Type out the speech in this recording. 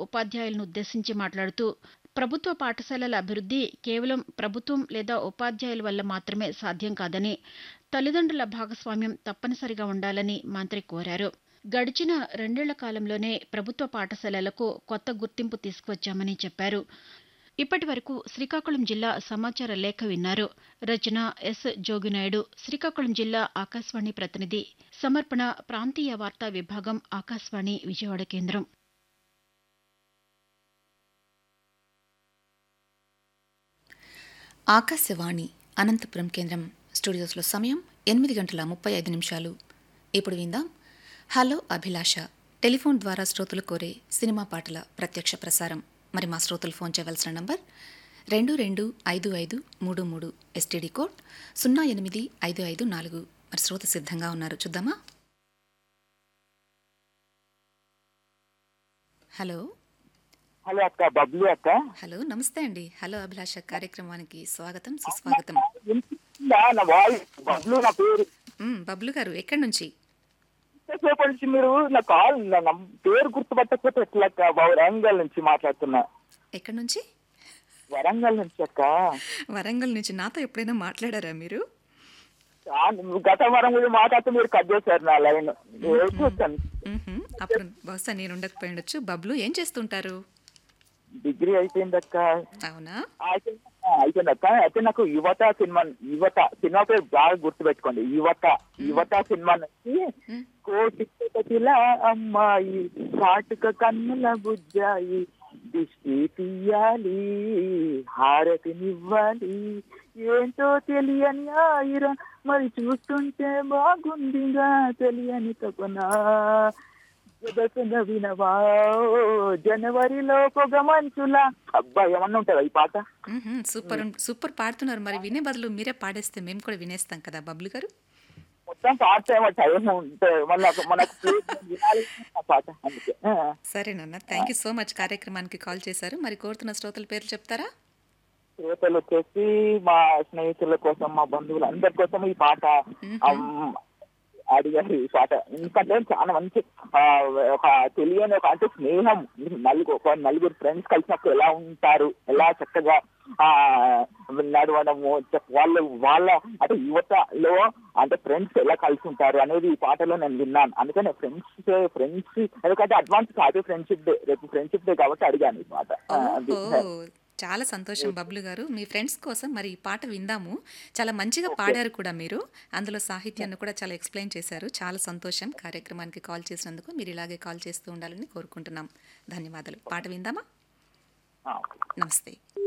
ఉపాధ్యాయులను ఉద్దేశించి మాట్లాడుతూ ప్రభుత్వ పాఠశాలల అభివృద్ధి కేవలం ప్రభుత్వం లేదా ఉపాధ్యాయుల వల్ల మాత్రమే సాధ్యం కాదని తల్లిదండ్రుల భాగస్వామ్యం తప్పనిసరిగా ఉండాలని మంత్రి కోరారు గడిచిన రెండేళ్ల కాలంలోనే ప్రభుత్వ పాఠశాలలకు కొత్త గుర్తింపు తీసుకువచ్చామని చెప్పారు ఇప్పటి వరకు శ్రీకాకుళం జిల్లా సమాచార లేఖ విన్నారు రచన ఎస్ జోగినాయుడు శ్రీకాకుళం జిల్లా ఆకాశవాణి ప్రతినిధి సమర్పణ ప్రాంతీయ వార్తా విభాగం ఆకాశవాణి విజయవాడ కేంద్రం ఆకాశవాణి అనంతపురం కేంద్రం స్టూడియోస్లో సమయం ఎనిమిది గంటల ముప్పై ఐదు నిమిషాలు ఇప్పుడు విందాం హలో అభిలాష టెలిఫోన్ ద్వారా శ్రోతలు కోరే సినిమా పాటల ప్రత్యక్ష ప్రసారం మరి మా శ్రోతలు ఫోన్ చేయవలసిన నంబర్ రెండు రెండు ఐదు ఐదు మూడు మూడు ఎస్టీడీ కోడ్ సున్నా ఎనిమిది ఐదు ఐదు నాలుగు మరి శ్రోత సిద్ధంగా ఉన్నారు చూద్దామా హలో హలో అక్క బబ్లు అక్క హలో నమస్తే అండి హలో అభిలాష కార్యక్రమానికి స్వాగతం సుస్వాగతం వినిపిస్తుందా నా వాయిస్ బబ్లు నా పేరు మ్, బబ్లు గారు ఎక్కడి నుంచి ఇంతసేపటి నుంచి మీరు నా కాల్ నా నం- పేరు గుర్తుపట్టకపోతే ఎట్లా అక్క బా- వరంగల్ నుంచి మాట్లాడుతున్నా ఎక్కడి నుంచి వరంగల్ నుంచి అక్క వరంగల్ నుంచి నాతో ఎప్పుడైనా మాట్లాడారా మీరు ఆ, గత వారం కూడా మాట్లాడితే మీరు కట్ చేశారు నా లైన్ వచ్చాను మ్హూ. అప్పుడు బహుశా నేను ఉండకపోయి ఉండొచ్చు బబ్లు ఏం చేస్తుంటారు డిగ్రీ అయిపోయింది అక్క అవునా అయిపోయింది అయిపోయింది అక్క అయితే నాకు యువత సినిమా యువత సినిమా పేరు బాగా గుర్తుపెట్టుకోండి యువత యువత సినిమా నుంచి మ్, కోటి కోటిలా అమ్మాయి కాటుక కన్నుల బుజ్జాయి దిష్టి తీయాలి హారతినివ్వాలి ఏంటో తెలియని ఆయిరా మరి చూస్తుంటే బాగుందిగా తెలియని తపనా జగతున వినవా జనవరిలో పొగ మంచులా అబ్బా ఏమన్నా ఉంటుందా ఈ పాట మ్హూ. సూపర్ ఉం- సూపర్ పాడుతున్నారు మరి వినే బదులు మీరే పాడేస్తే మేము కూడా వినేస్తాం కదా బబ్లు గారు మొత్తం పాట ఏమో టైం ఉంటుంది మళ్ళీ మనకు వినాలి ఆ పాట అందుకే ఆ. సరేనన్న థ్యాంక్ యూ సో మచ్ కార్యక్రమానికి కాల్ చేశారు మరి కోరుతున్న శ్రోతల పేర్లు చెప్తారా శ్రోతలు వచ్చేసి మా స్నేహితుల కోసం మా బంధువులు అందరి కోసం ఈ పాట అమ్, అడిగారు ఈ పాట ఎందుకంటే చాలా మంచి ఆ, ఒక తెలియని ఒక అంటే స్నేహం నలుగురు ఒక నలుగురు ఫ్రెండ్స్ కలిసినప్పుడు ఎలా ఉంటారు ఎలా చక్కగా ఆ నడవడము చ- వాళ్ళు వాళ్ళ అంటే యువతలో అంటే ఫ్రెండ్స్ ఎలా కలిసి ఉంటారు అనేది ఈ పాటలో నేను విన్నాను అందుకని ఫ్రెండ్స్ ఫ్రెండ్స్ ఎందుకంటే అడ్వాన్స్ హ్యాపీ ఫ్రెండ్షిప్ డే రేపు ఫ్రెండ్షిప్ డే కాబట్టి అడిగాను ఈ పాట ఆ, అది. ఓహో చాలా సంతోషం బబ్లు గారు మీ ఫ్రెండ్స్ కోసం మరి ఈ పాట విందాము చాలా మంచిగా పాడారు కూడా మీరు అందులో సాహిత్యాన్ని కూడా చాలా ఎక్స్ప్లెయిన్ చేశారు చాలా సంతోషం కార్యక్రమానికి కాల్ చేసినందుకు మీరు ఇలాగే కాల్ చేస్తూ ఉండాలని కోరుకుంటున్నాం ధన్యవాదాలు పాట విందామా ఆ. నమస్తే